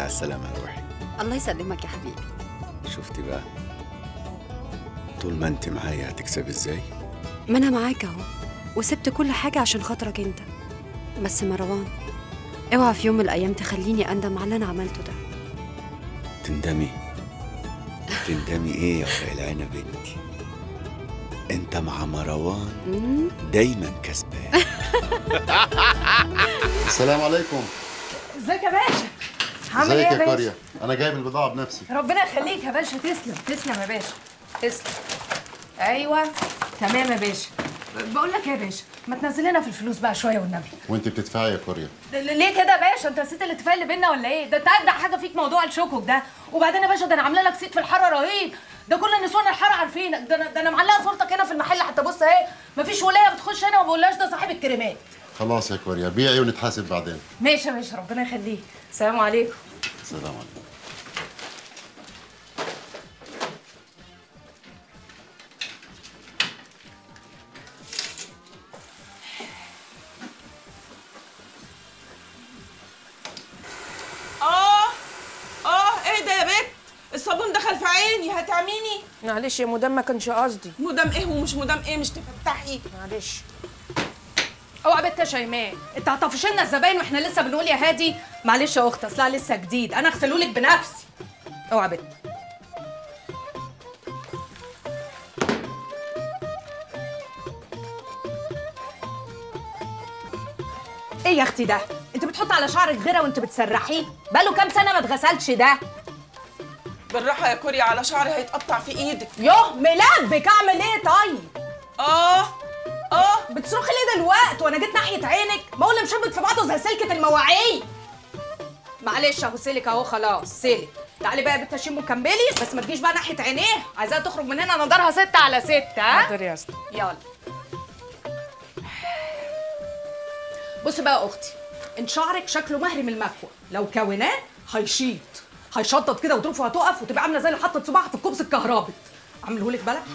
على السلامه يا روحي الله يسلمك يا حبيبي شفتي بقى طول ما انت معايا هتكسب ازاي ما انا معاك اهو وسبت كل حاجه عشان خاطرك انت بس مروان اوعى في يوم من الايام تخليني اندم على اللي انا عملته ده تندمي تندمي ايه يا ورق العنب انت انت مع مروان مم. دايما كسبان السلام عليكم ازيك يا باشا عامل ايه ازيك يا يا باشا كوريا انا جايب البضاعه بنفسي ربنا يخليك يا باشا تسلم تسلم يا باشا تسلم ايوه تمام يا باشا بقول لك ايه يا باشا ما تنزل لنا في الفلوس بقى شويه والنبي وانت بتدفعي يا كوريا ل- ليه كده يا باشا انت نسيت الاتفاق اللي بينا ولا ايه ده انت اجدع حاجه فيك موضوع الشوكوك ده وبعدين يا باشا ده انا عامله لك صيت في الحاره رهيب ده كل النسوان الحاره عارفينك ده انا ده انا معلقه صورتك هنا في المحل حتى بص اهي مفيش ولايه بتخش هنا وما بقولهاش ده صاحب الكريمات خلاص يا كوريا بيعي ونتحاسب بعدين ماشي يا باشا ربنا يخليك السلام عليكم السلام عليكم اه اه ايه ده يا بت الصابون دخل في عيني هتعميني معلش يا مدام ما كانش قصدي مدام ايه ومش مدام ايه مش تفتحي معلش اوعى بنت يا شيماء انت هتطفش لنا الزباين واحنا لسه بنقول يا هادي معلش يا اخت اصلها لسه جديد انا اغسلهولك بنفسي اوعى بنت ايه يا اختي ده انت بتحط على شعرك غيره وانت بتسرحيه بقاله كام سنه ما اتغسلش ده بالراحه يا كوريا على شعري هيتقطع في ايدك يوه ملبك اعمل ايه طيب اه اه بتصرخي ليه دلوقتي وانا جيت ناحيه عينك ما هو اللي مشبك في بعضه زي سلكه المواعيد معلش اهو سلك اهو خلاص سلك تعالي بقى يا بنت شيمو كملي بس ما تجيش بقى ناحيه عينيه عايزاها تخرج من هنا نضارها ستة على ستة ها حاضر يا اسطى يلا بصي بقى يا اختي انت شعرك شكله مهري من المكوى لو كوناه هيشيط هيشطط كده وظروفه هتقف وتبقى عامله زي اللي حطت صباعها في الكوبس الكهربي اعملهولك بلح